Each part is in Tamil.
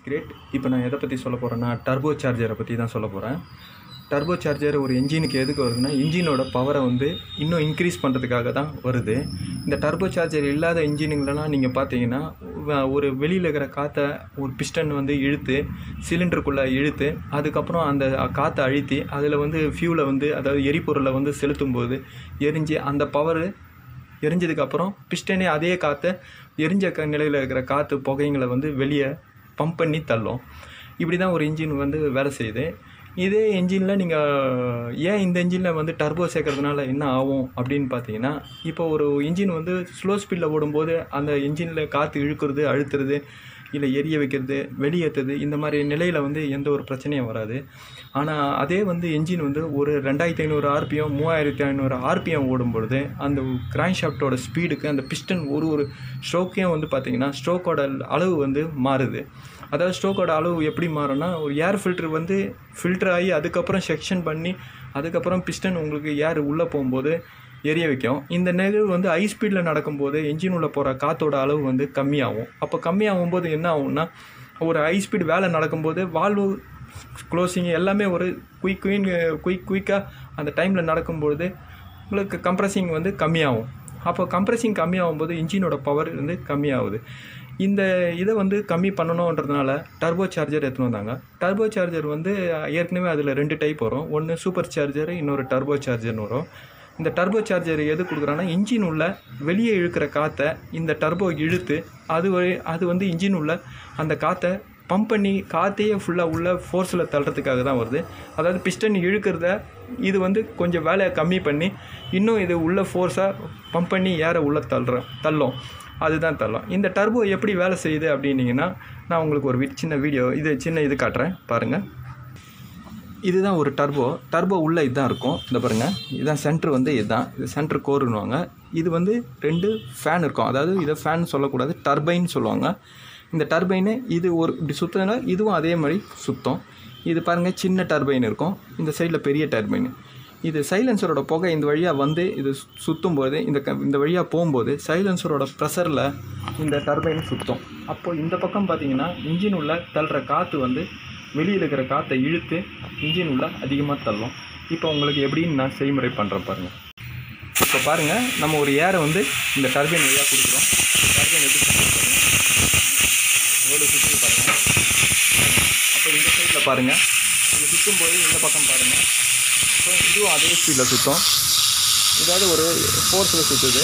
கிரேட் இப்போ நான் எதை பற்றி சொல்ல போகிறேன்னா டர்போ சார்ஜரை பற்றி தான் சொல்ல போகிறேன் டர்போ சார்ஜர் ஒரு இன்ஜினுக்கு எதுக்கு வருதுன்னா இன்ஜினோட பவரை வந்து இன்னும் இன்க்ரீஸ் பண்ணுறதுக்காக தான் வருது இந்த டர்போ சார்ஜர் இல்லாத இன்ஜினுங்களெலாம் நீங்கள் பார்த்தீங்கன்னா வ- ஒரு வெளியில் இருக்கிற காற்றை ஒரு பிஸ்டன் வந்து இழுத்து சிலிண்டருக்குள்ளே இழுத்து அதுக்கப்புறம் அந்த காற்றை அழுத்தி அதில் வந்து ஃபியூலை வந்து அதாவது எரிபொருளை வந்து செலுத்தும் போது எரிஞ்சு அந்த பவர் எரிஞ்சதுக்கப்புறம் பிஸ்டனே அதே காற்றை எரிஞ்ச க நிலையில் இருக்கிற காற்று புகைங்களை வந்து வெளியே பம்ப் பண்ணி தள்ளும் இப்படி தான் ஒரு இன்ஜின் வந்து வேலை செய்யுது இதே இன்ஜினில் நீங்கள் ஏன் இந்த இன்ஜினில் வந்து டர்போ சேர்க்கறதுனால என்ன ஆகும் அப்படின்னு பார்த்தீங்கன்னா இப்போ ஒரு இன்ஜின் வந்து ஸ்லோ ஸ்பீடில் ஓடும்போது அந்த இன்ஜினில் காற்று இழுக்கிறது அழுத்துறது இல்லை எரிய வைக்கிறது வெளியேற்றுறது இந்த மாதிரி நிலையில் வந்து எந்த ஒரு பிரச்சனையும் வராது ஆனால் அதே வந்து என்ஜின் வந்து ஒரு ரெண்டாயிரத்தி ஐநூறு ஆர்பிஎம் மூவாயிரத்தி ஐநூறு ஆர்பிஎம் ஓடும் பொழுது அந்த கிராங்க் ஷாஃப்ட்டோட ஸ்பீடுக்கு அந்த பிஸ்டன் ஒரு ஒரு ஸ்ட்ரோக்கையும் வந்து பார்த்திங்கன்னா ஸ்ட்ரோக்கோட அளவு வந்து மாறுது அதாவது ஸ்ட்ரோக்கோட அளவு எப்படி மாறும்னா ஒரு ஏர் ஃபில்டர் வந்து ஃபில்டர் ஆகி அதுக்கப்புறம் செக்ஷன் பண்ணி அதுக்கப்புறம் பிஸ்டன் உங்களுக்கு ஏர் உள்ளே போகும்போது எரிய வைக்கும் இந்த நிகழ்வு வந்து ஹை ஸ்பீடில் நடக்கும்போது என்ஜின் உள்ள போகிற காற்றோட அளவு வந்து கம்மியாகும் அப்போ கம்மியாகும் போது என்ன ஆகும்னா ஒரு ஹை ஸ்பீட் வேலை நடக்கும்போது வால்வு க்ளோசிங் எல்லாமே ஒரு குயிக் குயின் குயிக் குயிக்காக அந்த டைமில் நடக்கும்பொழுது உங்களுக்கு கம்ப்ரஸிங் வந்து கம்மியாகும் அப்போ கம்ப்ரஸிங் கம்மியாகும் போது இன்ஜினோட பவர் வந்து கம்மியாகுது இந்த இதை வந்து கம்மி பண்ணணுன்றதுனால டர்போ சார்ஜர் எடுத்துன்னு வந்தாங்க டர்போ சார்ஜர் வந்து ஏற்கனவே அதில் ரெண்டு டைப் வரும் ஒன்று சூப்பர் சார்ஜர் இன்னொரு டர்போ சார்ஜர்னு வரும் இந்த டர்போ சார்ஜர் எது கொடுக்குறாங்கன்னா இன்ஜின் உள்ள வெளியே இழுக்கிற காற்றை இந்த டர்போ இழுத்து அது வழி அது வந்து இன்ஜின் உள்ள அந்த காற்றை பம்ப் பண்ணி காற்றையே ஃபுல்லாக உள்ள ஃபோர்ஸில் தள்ளுறதுக்காக தான் வருது அதாவது பிஸ்டன் இழுக்கிறத இது வந்து கொஞ்சம் வேலையை கம்மி பண்ணி இன்னும் இது உள்ள ஃபோர்ஸாக பம்ப் பண்ணி ஏற உள்ள தள்ளுற தள்ளும் அதுதான் தள்ளும் இந்த டர்போ எப்படி வேலை செய்யுது அப்படின்னீங்கன்னா நான் உங்களுக்கு ஒரு வி- சின்ன வீடியோ இது சின்ன இது காட்டுறேன் பாருங்கள் இதுதான் ஒரு டர்போ டர்போ உள்ளே இதுதான் இருக்கும் இந்த பாருங்கள் இதுதான் சென்டர் வந்து இதுதான் இது சென்டர் கோருன்னுவாங்க இது வந்து ரெண்டு ஃபேன் இருக்கும் அதாவது இதை ஃபேன் சொல்லக்கூடாது டர்பைன் சொல்லுவாங்க இந்த டர்பைனு இது ஒரு இப்படி சுற்றுனா இதுவும் அதே மாதிரி சுத்தம் இது பாருங்கள் சின்ன டர்பைன் இருக்கும் இந்த சைடில் பெரிய டர்பைன் இது சைலன்சரோட புகை இந்த வழியாக வந்து இது சுற்றும் போது இந்த க இந்த வழியாக போகும்போது சைலன்சரோட ப்ரெஷரில் இந்த டர்பைன் சுற்றும் அப்போது இந்த பக்கம் பார்த்தீங்கன்னா இன்ஜின் உள்ள தள்ளுற காற்று வந்து வெளியில் இருக்கிற காற்றை இழுத்து இன்ஜின் உள்ள அதிகமாக தள்ளும் இப்போ உங்களுக்கு எப்படின்னு நான் செய்முறை பண்ணுறேன் பாருங்கள் இப்போ பாருங்கள் நம்ம ஒரு ஏரை வந்து இந்த டர்பைன் வழியாக கொடுக்குறோம் டர்பைன் எப்படி சுற்றுது பாருங்கள் எவ்வளோ சுற்றுது பாருங்கள் அப்போ இந்த சைடில் பாருங்கள் இது சுற்றும் போது இந்த பக்கம் பாருங்கள் ஸோ இதுவும் அதே ஸ்பீடில் சுற்றும் இதாவது ஒரு ஃபோர்ஸில் சுற்றுது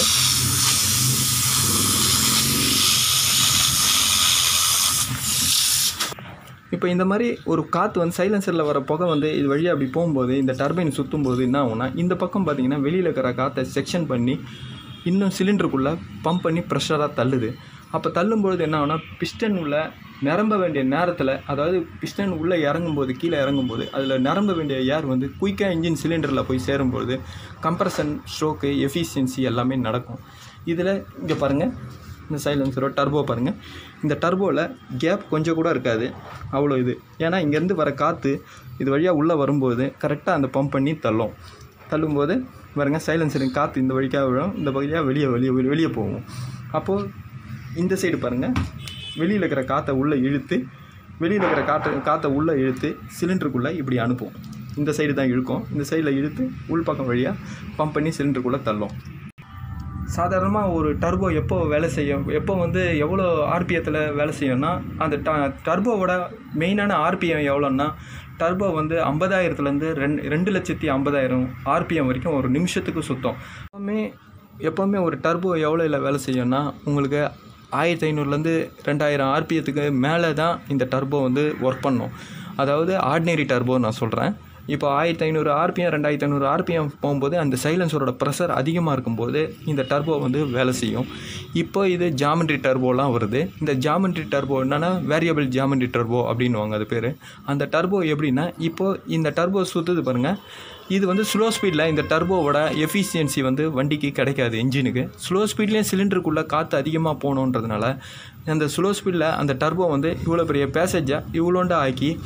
இப்போ இந்த மாதிரி ஒரு காற்று வந்து சைலன்சரில் வர புகை வந்து இது வழியாக அப்படி போகும்போது இந்த டர்பைன் சுற்றும் போது என்ன ஆகும்னா இந்த பக்கம் பார்த்தீங்கன்னா வெளியில் இருக்கிற காற்றை செக்ஷன் பண்ணி இன்னும் சிலிண்டருக்குள்ளே பம்ப் பண்ணி ப்ரெஷராக தள்ளுது அப்போ தள்ளும்பொழுது என்ன ஆகும்னா பிஸ்டன் உள்ள நிரம்ப வேண்டிய நேரத்தில் அதாவது பிஸ்டன் உள்ளே இறங்கும்போது கீழே இறங்கும்போது அதில் நிரம்ப வேண்டிய ஏர் வந்து குயிக்காக இன்ஜின் சிலிண்டரில் போய் சேரும்பொழுது கம்ப்ரஷன் ஸ்ட்ரோக்கு எஃபிஷியன்சி எல்லாமே நடக்கும் இதில் இங்கே பாருங்கள் இந்த சைலன்சரோ டர்போ பாருங்கள் இந்த டர்போவில் கேப் கொஞ்சம் கூட இருக்காது அவ்வளோ இது ஏன்னா இங்கேருந்து வர காற்று இது வழியாக உள்ளே வரும்போது கரெக்டாக அந்த பம்ப் பண்ணி தள்ளும் தள்ளும்போது பாருங்க சைலன்சரின் காற்று இந்த வழிக்காக விழும் இந்த வழியாக வெளியே வெளியே வெளியே போகும் அப்போது இந்த சைடு பாருங்கள் வெளியில் இருக்கிற காற்றை உள்ளே இழுத்து வெளியில் இருக்கிற காற்றை காற்றை உள்ளே இழுத்து சிலிண்டருக்குள்ளே இப்படி அனுப்பும் இந்த சைடு தான் இழுக்கும் இந்த சைடில் இழுத்து உள்பக்கம் வழியாக பம்ப் பண்ணி சிலிண்டருக்குள்ளே தள்ளும் சாதாரணமாக ஒரு டர்போ எப்போ வேலை செய்யும் எப்போ வந்து எவ்வளோ ஆர்பிஎத்தில் வேலை செய்யும்னா அந்த ட டர்போவோட மெயினான ஆர்பிஎம் எவ்வளோன்னா டர்போ வந்து ஐம்பதாயிரத்துலேருந்து ரெண்டு ரெண்டு லட்சத்தி ஐம்பதாயிரம் ஆர்பிஎம் வரைக்கும் ஒரு நிமிஷத்துக்கு சுத்தம் எப்போவுமே எப்போவுமே ஒரு டர்போ எவ்வளோ இல்லை வேலை செய்யும்னா உங்களுக்கு ஆயிரத்தி ஐநூறுலேருந்து ரெண்டாயிரம் ஆர்பிஎத்துக்கு மேலே தான் இந்த டர்போ வந்து ஒர்க் பண்ணும் அதாவது ஆர்டினரி டர்போ நான் சொல்கிறேன் இப்போ ஆயிரத்தி ஐநூறு ஆர்பிஎம் ரெண்டாயிரத்தி ஐநூறு ஆர்பிஎம் போகும்போது அந்த சைலன்சரோட ப்ரெஷர் அதிகமாக இருக்கும்போது இந்த டர்போ வந்து வேலை செய்யும் இப்போ இது ஜாமெண்ட்ரி டர்போலாம் வருது இந்த ஜாமெண்ட்ரி டர்போ என்னன்னா வேரியபிள் ஜாமெண்ட்ரி டர்போ அப்படின்னுவாங்க அது பேர் அந்த டர்போ எப்படின்னா இப்போ இந்த டர்போ சுற்றுது பாருங்கள் இது வந்து ஸ்லோ ஸ்பீடில் இந்த டர்போவோட எஃபிஷியன்சி வந்து வண்டிக்கு கிடைக்காது இன்ஜினுக்கு ஸ்லோ ஸ்பீட்லேயும் சிலிண்டருக்குள்ளே காற்று அதிகமாக போகணுன்றதுனால அந்த ஸ்லோ ஸ்பீடில் அந்த டர்போ வந்து இவ்வளோ பெரிய பேசேஜை இவ்வளோண்டா ஆக்கி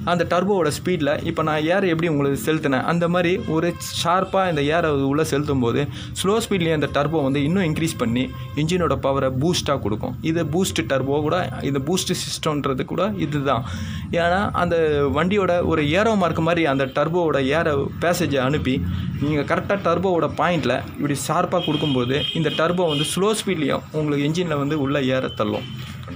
அந்த டர்போவோட ஸ்பீடில் இப்போ நான் ஏர் எப்படி உங்களுக்கு செலுத்தினேன் அந்த மாதிரி ஒரு ஷார்ப்பாக இந்த ஏரை உள்ளே செலுத்தும் போது ஸ்லோ ஸ்பீட்லேயே அந்த டர்போ வந்து இன்னும் இன்க்ரீஸ் பண்ணி இன்ஜினோட பவரை பூஸ்ட்டாக கொடுக்கும் இது பூஸ்ட் டர்போ கூட இது பூஸ்ட் சிஸ்டம்ன்றது கூட இதுதான் ஏன்னா அந்த வண்டியோட ஒரு ஏரோ மார்க் மாதிரி அந்த டர்போவோட ஏரோ பேசேஜை அனுப்பி நீங்கள் கரெக்டாக டர்போவோட பாயிண்டில் இப்படி ஷார்ப்பாக கொடுக்கும்போது இந்த டர்போ வந்து ஸ்லோ ஸ்பீட்லேயும் உங்களுக்கு இன்ஜினில் வந்து உள்ளே ஏற தள்ளும்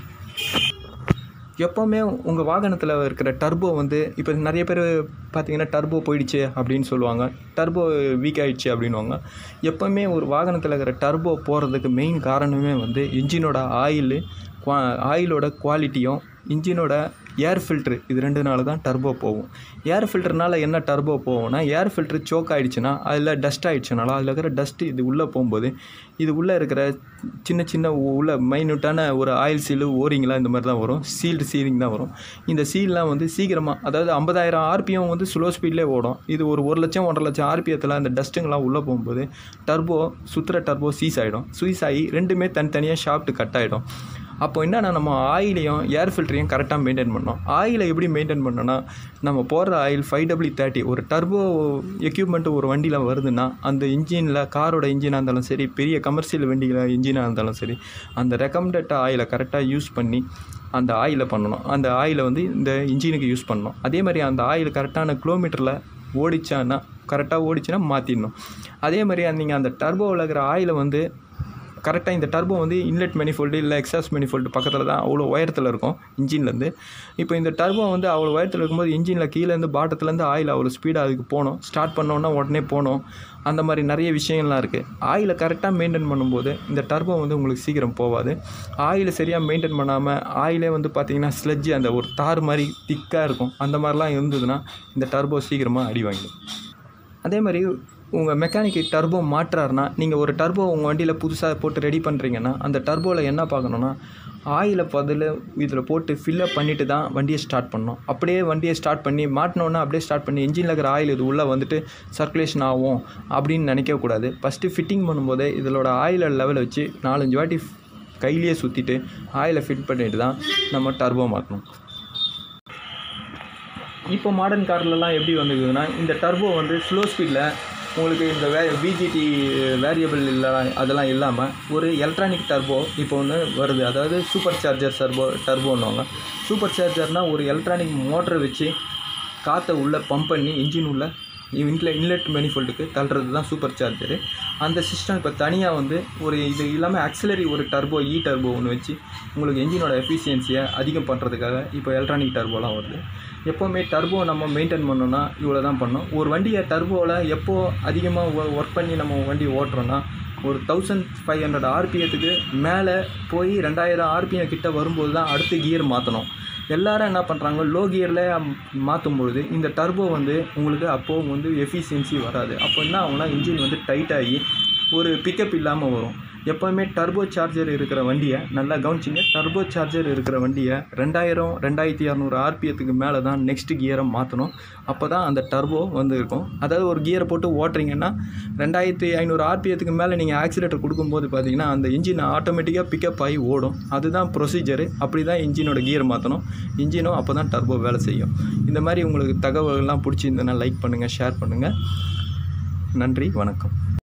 எப்போவுமே உங்கள் வாகனத்தில் இருக்கிற டர்போ வந்து இப்போ நிறைய பேர் பார்த்தீங்கன்னா டர்போ போயிடுச்சு அப்படின்னு சொல்லுவாங்க டர்போ வீக் ஆயிடுச்சு அப்படின்வாங்க எப்போவுமே ஒரு வாகனத்தில் இருக்கிற டர்போ போகிறதுக்கு மெயின் காரணமே வந்து இன்ஜினோட ஆயிலு குவா ஆயிலோட குவாலிட்டியும் இன்ஜினோட ஏர் ஃபில்ட்ரு இது ரெண்டுனால தான் டர்போ போகும் ஏர் ஃபில்டர்னால என்ன டர்போ போகும்னா ஏர் ஃபில்ட்ரு சோக் ஆகிடுச்சுன்னா அதில் டஸ்ட் ஆகிடுச்சுனால அதில் இருக்கிற டஸ்ட்டு இது உள்ளே போகும்போது இது உள்ளே இருக்கிற சின்ன சின்ன உள்ள மைன்யூட்டான ஒரு ஆயில் சீலு ஓரிங்லாம் இந்த மாதிரி தான் வரும் சீல்டு சீலிங் தான் வரும் இந்த சீல்லாம் வந்து சீக்கிரமாக அதாவது ஐம்பதாயிரம் ஆர்பிஎம் வந்து ஸ்லோ ஸ்பீட்லேயே ஓடும் இது ஒரு ஒரு லட்சம் ஒன்றரை லட்சம் ஆர்பிஎத்தில் அந்த டஸ்ட்டுங்கெல்லாம் உள்ளே போகும்போது டர்போ சுற்றுற டர்போ சீஸ் ஆகிடும் சீஸ் ஆகி ரெண்டுமே தனித்தனியாக ஷாஃப்ட் கட் ஆகிடும் அப்போ என்னென்னா நம்ம ஆயிலையும் ஏர் ஃபில்டரையும் கரெக்டாக மெயின்டைன் பண்ணோம் ஆயிலை எப்படி மெயின்டைன் பண்ணோன்னா நம்ம போடுற ஆயில் ஃபைவ் டபிள்யூ தேர்ட்டி ஒரு டர்போ எக்யூப்மெண்ட் ஒரு வண்டியில் வருதுன்னா அந்த இன்ஜினில் காரோட இன்ஜினாக இருந்தாலும் சரி பெரிய கமர்ஷியல் வண்டியில் இன்ஜினாக இருந்தாலும் சரி அந்த ரெக்கமெண்டட் ஆயிலை கரெக்டாக யூஸ் பண்ணி அந்த ஆயிலை பண்ணணும் அந்த ஆயிலை வந்து இந்த இன்ஜினுக்கு யூஸ் பண்ணணும் அதே மாதிரி அந்த ஆயில் கரெக்டான கிலோமீட்டரில் ஓடிச்சான்னா கரெக்டாக ஓடிச்சுன்னா மாற்றிடணும் அதே மாதிரி நீங்கள் அந்த டர்போவில் இருக்கிற ஆயிலை வந்து கரெக்டாக இந்த டர்போ வந்து இன்லெட் மெனிஃபோல்டு இல்லை எக்ஸாஸ் மெனிஃபோல்டு பக்கத்தில் தான் அவ்வளோ உயரத்தில் இருக்கும் இன்ஜின்லேருந்து இப்போ இந்த டர்போ வந்து அவ்வளோ உயரத்தில் இருக்கும்போது இன்ஜினில் கீழேருந்து பாட்டத்துலேருந்து ஆயில் அவ்வளோ ஸ்பீடாக அதுக்கு போகணும் ஸ்டார்ட் பண்ணோன்னா உடனே போகணும் அந்த மாதிரி நிறைய விஷயங்கள்லாம் இருக்குது ஆயிலை கரெக்டாக மெயின்டைன் பண்ணும்போது இந்த டர்போ வந்து உங்களுக்கு சீக்கிரம் போகாது ஆயிலை சரியாக மெயின்டைன் பண்ணாமல் ஆயிலே வந்து பார்த்திங்கன்னா ஸ்லெட்ஜ் அந்த ஒரு தார் மாதிரி திக்காக இருக்கும் அந்த மாதிரிலாம் இருந்ததுன்னா இந்த டர்போ சீக்கிரமாக அடி வாங்கிடும் அதே மாதிரி உங்கள் மெக்கானிக்கு டர்போ மாட்டுறாருனா நீங்கள் ஒரு டர்போ உங்கள் வண்டியில் புதுசாக போட்டு ரெடி பண்ணுறீங்கன்னா அந்த டர்போவில் என்ன பார்க்கணுன்னா ஆயிலை பதில் இதில் போட்டு ஃபில்லப் பண்ணிவிட்டு தான் வண்டியை ஸ்டார்ட் பண்ணணும் அப்படியே வண்டியை ஸ்டார்ட் பண்ணி மாட்டினோன்னா அப்படியே ஸ்டார்ட் பண்ணி இன்ஜினில் இருக்கிற ஆயில் இது உள்ளே வந்துட்டு சர்க்குலேஷன் ஆகும் அப்படின்னு நினைக்கக்கூடாது ஃபஸ்ட்டு ஃபிட்டிங் பண்ணும்போதே இதோட ஆயிலை லெவலை வச்சு நாலஞ்சு வாட்டி கையிலேயே சுற்றிட்டு ஆயிலை ஃபிட் பண்ணிட்டு தான் நம்ம டர்போ மாற்றணும் இப்போ மாடர்ன் கார்லலாம் எப்படி வந்துக்குதுன்னா இந்த டர்போ வந்து ஸ்லோ ஸ்பீடில் உங்களுக்கு இந்த வே பிஜிடி வேரியபிள் இல்லை அதெல்லாம் இல்லாமல் ஒரு எலக்ட்ரானிக் டர்போ இப்போ ஒன்று வருது அதாவது சூப்பர் சார்ஜர் டர்போ டர்போன்னுவாங்க சூப்பர் சார்ஜர்னால் ஒரு எலக்ட்ரானிக் மோட்டரை வச்சு காற்றை உள்ளே பம்ப் பண்ணி இன்ஜின் உள்ள இன்ல இன்லெட் மெனிஃபோல்ட்டுக்கு தள்ளுறது தான் சூப்பர் சார்ஜரு அந்த சிஸ்டம் இப்போ தனியாக வந்து ஒரு இது இல்லாமல் ஆக்சிலரி ஒரு டர்போ இ டர்போ ஒன்று வச்சு உங்களுக்கு என்ஜினோட எஃபிஷியன்சியை அதிகம் பண்ணுறதுக்காக இப்போ எலக்ட்ரானிக் டர்போலாம் வருது எப்போவுமே டர்போ நம்ம மெயின்டைன் பண்ணோன்னா இவ்வளோ தான் பண்ணோம் ஒரு வண்டியை டர்போவில் எப்போ அதிகமாக ஒர்க் பண்ணி நம்ம வண்டி ஓட்டுறோன்னா ஒரு தௌசண்ட் ஃபைவ் ஹண்ட்ரட் ஆர்பிஎத்துக்கு மேலே போய் ரெண்டாயிரம் ஆர்பிஎம் கிட்ட வரும்போது தான் அடுத்து கியர் மாற்றணும் எல்லாரும் என்ன பண்ணுறாங்க லோ கியரில் மாற்றும் பொழுது இந்த டர்போ வந்து உங்களுக்கு அப்போது வந்து எஃபிஷியன்சி வராது அப்போ என்ன ஆகும்னா இன்ஜின் வந்து டைட் ஆகி ஒரு பிக்கப் இல்லாமல் வரும் எப்போவுமே டர்போ சார்ஜர் இருக்கிற வண்டியை நல்லா கவனிச்சிங்க டர்போ சார்ஜர் இருக்கிற வண்டியை ரெண்டாயிரம் ரெண்டாயிரத்தி இரநூறு ஆர்பிஎத்துக்கு மேலே தான் நெக்ஸ்ட் கியரை மாற்றணும் அப்போ தான் அந்த டர்போ வந்து இருக்கும் அதாவது ஒரு கியரை போட்டு ஓட்டுறீங்கன்னா ரெண்டாயிரத்தி ஐநூறு ஆர்பிஎத்துக்கு மேலே நீங்கள் ஆக்சிலேட்டர் கொடுக்கும்போது பார்த்தீங்கன்னா அந்த இன்ஜின் ஆட்டோமேட்டிக்காக பிக்கப் ஆகி ஓடும் அதுதான் ப்ரொசீஜரு அப்படி தான் இன்ஜினோட கியர் மாற்றணும் இன்ஜினும் அப்போ தான் டர்போ வேலை செய்யும் இந்த மாதிரி உங்களுக்கு தகவல்கள்லாம் பிடிச்சிருந்ததுன்னா லைக் பண்ணுங்கள் ஷேர் பண்ணுங்கள் நன்றி வணக்கம்